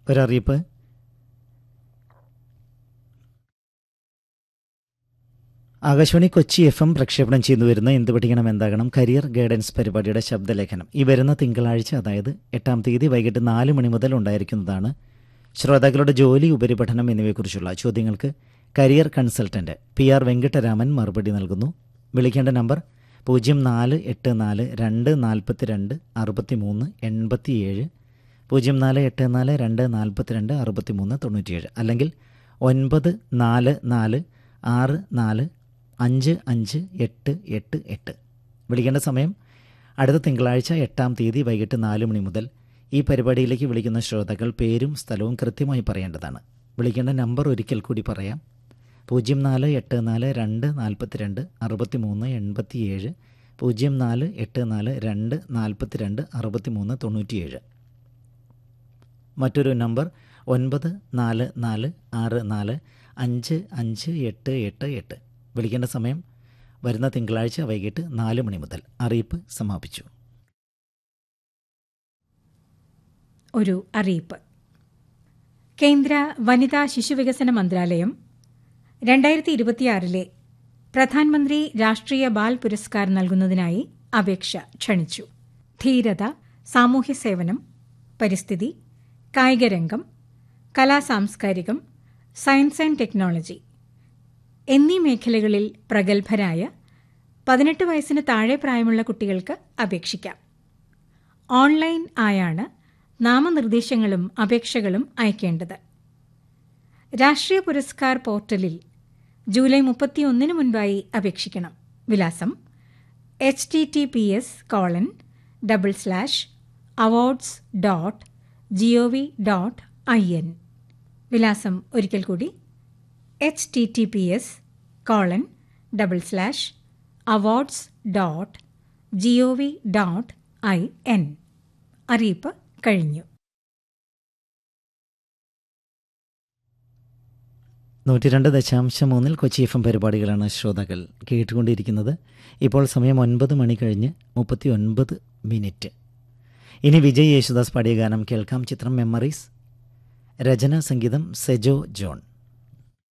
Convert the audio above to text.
ഒരറിയിപ്പ് Akashvani Kochi F M പ്രക്ഷേപണം ചെയ്തു വരുന്ന എന്ത് പഠിക്കണം എന്താകണം കരിയർ ഗൈഡൻസ് പരിപാടിയുടെ ശബ്ദലേഖനം ഈ വരുന്ന തിങ്കളാഴ്ച അതായത് എട്ടാം തീയതി വൈകിട്ട് നാല് മണി മുതൽ ഉണ്ടായിരിക്കുന്നതാണ് ശ്രോതാക്കളുടെ ജോലി ഉപരിപഠനം എന്നിവയെക്കുറിച്ചുള്ള ചോദ്യങ്ങൾക്ക് career consultant P R Venkataraman മറുപടി നൽകുന്നു വിളിക്കേണ്ട നമ്പർ പൂജ്യം നാല് എട്ട് നാല് രണ്ട് നാൽപ്പത്തി രണ്ട് അറുപത്തി മൂന്ന് എൺപത്തിയേഴ് പൂജ്യം നാല് എട്ട് നാല് രണ്ട് നാൽപ്പത്തി രണ്ട് അറുപത്തി മൂന്ന് തൊണ്ണൂറ്റിയേഴ് അല്ലെങ്കിൽ ഒൻപത് നാല് നാല് ആറ് നാല് അഞ്ച് അഞ്ച് എട്ട് എട്ട് എട്ട് വിളിക്കേണ്ട സമയം അടുത്ത തിങ്കളാഴ്ച എട്ടാം തീയതി വൈകിട്ട് നാല് മണി മുതൽ ഈ പരിപാടിയിലേക്ക് വിളിക്കുന്ന ശ്രോതാക്കൾ പേരും സ്ഥലവും കൃത്യമായി പറയേണ്ടതാണ് വിളിക്കേണ്ട നമ്പർ ഒരിക്കൽ കൂടി പറയാം പൂജ്യം നാല് എട്ട് നാല് രണ്ട് നാൽപ്പത്തി രണ്ട് അറുപത്തി മൂന്ന് എൺപത്തിയേഴ് പൂജ്യം നാല് എട്ട് നാല് രണ്ട് നാൽപ്പത്തി രണ്ട് അറുപത്തി മൂന്ന് തൊണ്ണൂറ്റിയേഴ് മറ്റൊരു നമ്പർ ഒൻപത് നാല് നാല് ആറ് നാല് അഞ്ച് അഞ്ച് എട്ട് എട്ട് എട്ട് വിളിക്കേണ്ട സമയം വരുന്ന തിങ്കളാഴ്ച വൈകിട്ട് നാല് മണി മുതൽ അറിയിപ്പ് സമാപിച്ചു ഒരു അറിയിപ്പ് കേന്ദ്ര വനിതാ ശിശുവികസന മന്ത്രാലയം രണ്ടായിരത്തി ഇരുപത്തിയാറിലെ പ്രധാനമന്ത്രി രാഷ്ട്രീയ ബാൽ പുരസ്കാർ നൽകുന്നതിനായി അപേക്ഷ ക്ഷണിച്ചു ധീരത സാമൂഹ്യ സേവനം പരിസ്ഥിതി കായികരംഗം കലാസാംസ്കാരികം സയൻസ് ആൻഡ് ടെക്നോളജി എന്നീ മേഖലകളിൽ പ്രഗത്ഭരായ പതിനെട്ട് വയസ്സിന് താഴെ പ്രായമുള്ള കുട്ടികൾക്ക് അപേക്ഷിക്കാം ഓൺലൈൻ ആയാണ് നാമനിർദ്ദേശങ്ങളും അപേക്ഷകളും അയക്കേണ്ടത് രാഷ്ട്രീയ പുരസ്കാർ പോർട്ടലിൽ ജൂലൈ മുപ്പത്തിയൊന്നിന് മുൻപായി അപേക്ഷിക്കണം വിലാസം H T T P S colon double slash awards dot G O V dot I N വിലാസം ഒരിക്കൽ കൂടി H T T P S colon double slash awards dot G O V dot I N അറിയിപ്പ് കഴിഞ്ഞു നൂറ്റി രണ്ട് ദശാംശം മൂന്നിൽ Kochi F M പരിപാടികളാണ് ശ്രോതാക്കൾ കേട്ടുകൊണ്ടിരിക്കുന്നത് ഇപ്പോൾ സമയം ഒൻപത് മണി കഴിഞ്ഞ് മുപ്പത്തി ഒൻപത് മിനിറ്റ് ഇനി വിജയ് യേശുദാസ് പാടിയ ഗാനം കേൾക്കാം ചിത്രം മെമ്മറീസ് രചന സംഗീതം സെജോ ജോൺ